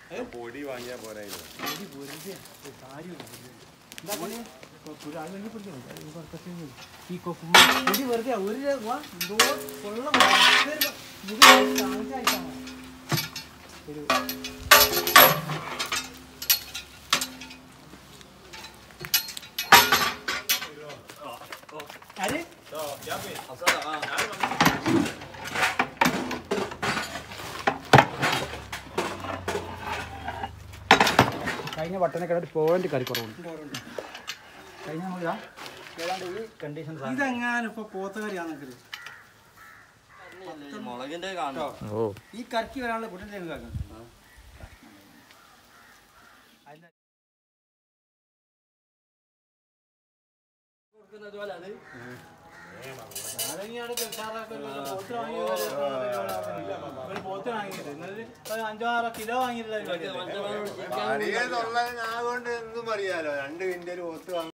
പൊടി വാങ്ങിയാ പോരായിരുന്നു ഒരു വെറുതെ ഒരു കാര്യമില്ല എന്താ പണി ഒരു ആൾ വേണ്ടി പിടിക്കണം അത് കുറച്ചൊക്കെ ഈ കൊക്കും പൊടി വെറുതെ ഒരു വാ എന്തോ കൊള്ള കാണിച്ചായിട്ടാണ് ഒരു ആര് കഴിഞ്ഞ വട്ടനൊക്കെ ഒരു പോയിന്റ് കറി കുറവുണ്ട് കഴിഞ്ഞ നമ്മളിതാ ഏതാണ്ട് ഈ കണ്ടീഷൻസ് ആണ് ഇതെങ്ങാനും ഇപ്പൊ പോത്തുകറിയാണെങ്കിൽ മുളകിന്റെ കാണോ ഓ ഈ കറക്കി വരാനുള്ള കുട്ടൻ്റെ കാക്കണം പോത്ത് വാങ്ങിയത് ഇന്നലെ ഒരു അഞ്ചോ ആറോ കിലോ വാങ്ങിയില്ല അറിയാതുള്ള ഞാൻ കൊണ്ട് എന്തും അറിയാലോ രണ്ട് കിൻഡൽ പോത്ത് വാങ്ങി